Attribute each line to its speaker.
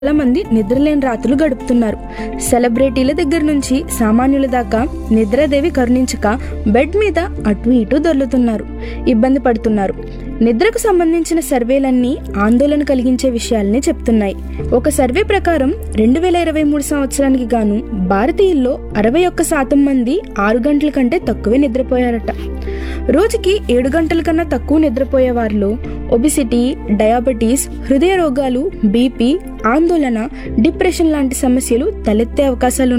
Speaker 1: చాలా మంది నిద్రలేని రాత్రులు గడుపుతున్నారు సెలబ్రిటీల దగ్గర నుంచి సామాన్యుల దాకా నిద్రాదేవి కరుణించక బెడ్ మీద అటు ఇటు దొర్లుతున్నారు ఇబ్బంది పడుతున్నారు నిద్రకు సంబంధించిన సర్వేలన్నీ ఆందోళన కలిగించే విషయాల్ని చెప్తున్నాయి ఒక సర్వే ప్రకారం రెండు వేల ఇరవై మూడు సంవత్సరానికి గాను భారతీయుల్లో అరవై ఒక్క శాతం మంది ఆరు గంటల కంటే తక్కువే నిద్రపోయారట రోజుకి ఏడు గంటల కన్నా తక్కువ నిద్రపోయే వారిలో ఒబిసిటీ డయాబెటీస్ హృదయ రోగాలు బీపీ ఆందోళన డిప్రెషన్ లాంటి సమస్యలు తలెత్తే అవకాశాలు